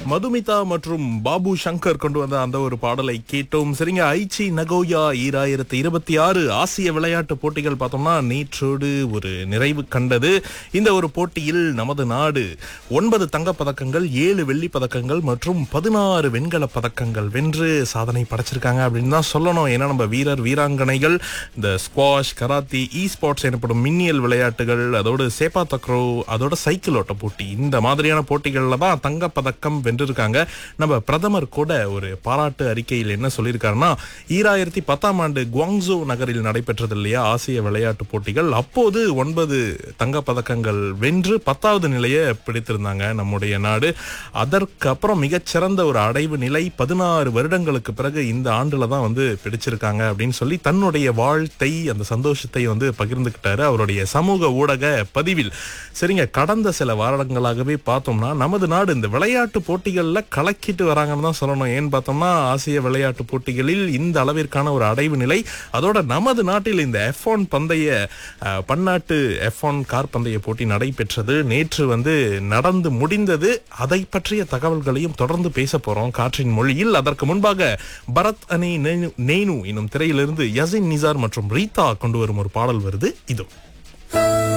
மதுமிதா மற்றும் பாபு சங்கர் கொண்டு வந்த அந்த ஒரு பாடலை கேட்டோம் சரிங்க ஐச்சி நகோயா ஈராயிரத்தி இருபத்தி ஆறு ஆசிய விளையாட்டு போட்டிகள் பார்த்தோம்னா நேற்றோடு ஒரு நிறைவு கண்டது இந்த ஒரு போட்டியில் நமது நாடு ஒன்பது தங்கப் பதக்கங்கள் ஏழு வெள்ளி பதக்கங்கள் மற்றும் பதினாறு வெண்கல பதக்கங்கள் வென்று சாதனை படைச்சிருக்காங்க அப்படின்னு தான் சொல்லணும் ஏன்னா நம்ம வீரர் வீராங்கனைகள் இந்த ஸ்குவாஷ் கராத்தி இ ஸ்போர்ட்ஸ் எனப்படும் மின்னியல் விளையாட்டுகள் அதோடு சேப்பா தக்ரோ அதோட சைக்கிள் ஓட்ட போட்டி இந்த மாதிரியான போட்டிகள்ல தான் தங்கப் பதக்கம் வென்றிருக்காங்க நம்ம பிரதமர் கூட ஒரு பாராட்டு அறிக்கையில் என்ன சொல்லியிருக்காருன்னா ஈராயிரத்தி பத்தாம் ஆண்டு குவாங்ஸோ நகரில் நடைபெற்றது இல்லையா ஆசிய விளையாட்டு போட்டிகள் அப்போது ஒன்பது தங்கப் பதக்கங்கள் வென்று பத்தாவது நிலையை பிடித்திருந்தாங்க நம்முடைய நாடு அதற்கு அப்புறம் மிகச்சிறந்த ஒரு அடைவு நிலை பதினாறு வருடங்களுக்கு பிறகு இந்த ஆண்டுல தான் வந்து பிடிச்சிருக்காங்க அப்படின்னு சொல்லி தன்னுடைய வாழ்த்தை அந்த சந்தோஷத்தை வந்து பகிர்ந்துக்கிட்டாரு அவருடைய சமூக ஊடக பதிவில் சரிங்க கடந்த சில வாரங்களாகவே பார்த்தோம்னா நமது நாடு இந்த விளையாட்டு போட்டிகள்ல கலக்கிட்டு வராங்கன்னு தான் சொல்லணும் ஏன்னு பார்த்தோம்னா ஆசிய விளையாட்டு போட்டிகளில் இந்த அளவிற்கான ஒரு அடைவு நிலை அதோட நமது நாட்டில் இந்த எஃப் ஒன் பந்தய அஹ், பன்னாட்டு எஃப் ஒன் கார் பந்தய போட்டி நடைபெற்றது நேற்று வந்து நடந்து முடிந்தது அதை பற்றிய தகவல்களையும் தொடர்ந்து பேச போறோம் காற்றின் மொழியில் அதற்கு முன்பாக பரத் அணி நேனு என்னும் திரையிலிருந்து யசின் நிசார் மற்றும் ரீதா கொண்டு வரும் ஒரு பாடல் வருது இதோ